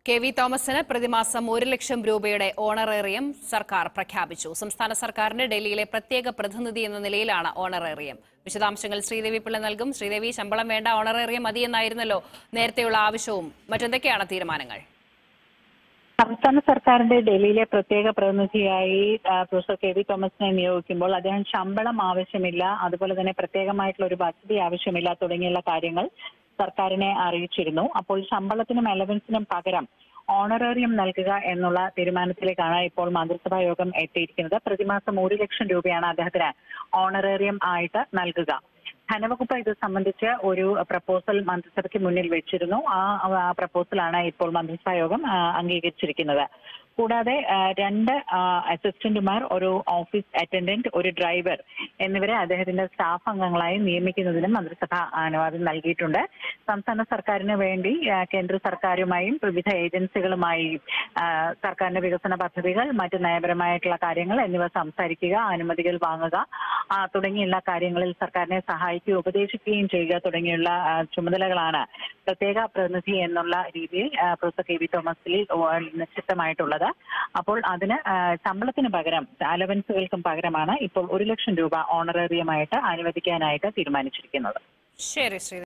K V തോമസിന് പ്രതിമാസം ഒരു ലക്ഷം രൂപയുടെ ഓണറേറിയം സർക്കാർ പ്രഖ്യാപിച്ചു സംസ്ഥാന സർക്കാരിന്റെ ഡൽഹിയിലെ പ്രത്യേക പ്രതിനിധി എന്ന നിലയിലാണ് ഓണറേറിയം വിശദാംശങ്ങൾ ശ്രീദേവി പിള്ള നൽകും ശ്രീദേവി ശമ്പളം വേണ്ട ഓണറേറിയം മതിയെന്നായിരുന്നല്ലോ നേരത്തെയുള്ള ആവശ്യവും മറ്റെന്തൊക്കെയാണ് തീരുമാനങ്ങൾ സംസ്ഥാന സർക്കാരിന്റെ ഡൽഹിയിലെ പ്രത്യേക പ്രതിനിധിയായി ആ, പ്രൊഫസർ കെ വി തോമസിനെ നിയോഗിക്കുമ്പോൾ അദ്ദേഹം ശമ്പളം ആവശ്യമില്ല അതുപോലെ തന്നെ പ്രത്യേകമായിട്ടുള്ള ഒരു വസതി ആവശ്യമില്ല തുടങ്ങിയുള്ള കാര്യങ്ങൾ സർക്കാരിനെ അറിയിച്ചിരുന്നു അപ്പോൾ ശമ്പളത്തിനും അലവൻസിനും പകരം ഓണറേറിയം നൽകുക എന്നുള്ള തീരുമാനത്തിലേക്കാണ് ഇപ്പോൾ മന്ത്രിസഭാ യോഗം എത്തിയിരിക്കുന്നത് പ്രതിമാസം ഒരു ലക്ഷം രൂപയാണ് അദ്ദേഹത്തിന് ഓണറേറിയം ആയിട്ട് നൽകുക ധനവകുപ്പ് ഇത് സംബന്ധിച്ച് ഒരു പ്രപ്പോസൽ മന്ത്രിസഭയ്ക്ക് മുന്നിൽ വെച്ചിരുന്നു ആ ആ പ്രപ്പോസലാണ് ഇപ്പോൾ മന്ത്രിസഭാ യോഗം ആ, അംഗീകരിച്ചിരിക്കുന്നത് കൂടാതെ ആ, രണ്ട് ആ, അസിസ്റ്റന്റുമാർ ഒരു ഓഫീസ് അറ്റൻഡന്റ് ഒരു ഡ്രൈവർ എന്നിവരെ അദ്ദേഹത്തിന്റെ സ്റ്റാഫ് അംഗങ്ങളായി നിയമിക്കുന്നതിനും മന്ത്രിസഭ അനുവാദം നൽകിയിട്ടുണ്ട് സംസ്ഥാന സർക്കാരിന് വേണ്ടി ആ, കേന്ദ്ര സർക്കാരുമായും വിവിധ ഏജൻസികളുമായി ആ, സർക്കാരിന്റെ വികസന പദ്ധതികൾ മറ്റ് നയപരമായിട്ടുള്ള കാര്യങ്ങൾ എന്നിവ സംസാരിക്കുക അനുമതികൾ വാങ്ങുക ആ, തുടങ്ങിയുള്ള കാര്യങ്ങളിൽ സർക്കാരിനെ സഹായിക്കുകയും ഉപദേശിക്കുകയും ചെയ്യുക തുടങ്ങിയുള്ള ആ, ചുമതലകളാണ് പ്രത്യേക പ്രതിനിധി എന്നുള്ള രീതിയിൽ ആ, പ്രൊഫസർ കെ വി തോമസിൽ നിശ്ചിതമായിട്ടുള്ളത് അപ്പോൾ അതിന് ആ, ശമ്പളത്തിന് പകരം അലവൻസുകൾക്കും പകരമാണ് ഇപ്പോൾ ഒരു ലക്ഷം രൂപ ഓണറേറിയമായിട്ട് അനുവദിക്കാനായിട്ട് തീരുമാനിച്ചിരിക്കുന്നത് ശരി ശ്രീ